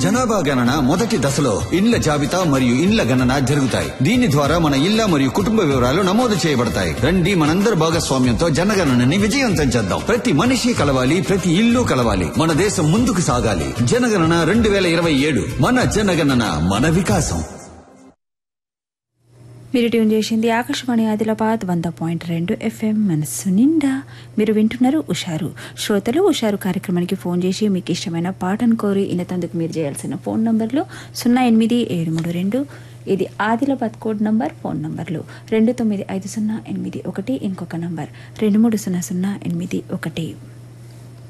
జనాభా గణన మొదటి దశలో ఇండ్ల జాబితా మరియు ఇండ్ల గణన జరుగుతాయి దీని ద్వారా మన ఇళ్ల మరియు కుటుంబ వివరాలు నమోదు చేయబడతాయి రండి మనందరి భాగస్వామ్యంతో జనగణనని విజయవంతం చేద్దాం ప్రతి మనిషి కలవాలి ప్రతి ఇల్లు కలవాలి మన దేశం ముందుకు సాగాలి జనగణన రెండు వేల ఇరవై ఏడు మన జనగణన మన వికాసం మీరు ట్యూన్ చేసింది ఆకాశవాణి ఆదిలాబాద్ వంద పాయింట్ రెండు ఎఫ్ఎం మనస్సు నిండా మీరు వింటున్నారు ఉషారు శ్రోతలు ఉషారు కార్యక్రమానికి ఫోన్ చేసి మీకు ఇష్టమైన పాటను కోరి ఇనతందుకు మీరు చేయాల్సిన ఫోన్ నంబర్లు సున్నా ఎనిమిది ఏడు మూడు రెండు ఇది ఆదిలాబాద్ కోడ్ నంబర్ ఫోన్ నంబర్లు రెండు తొమ్మిది ఐదు సున్నా ఎనిమిది ఒకటి ఇంకొక నంబర్ రెండు మూడు సున్నా సున్నా ఎనిమిది ఒకటి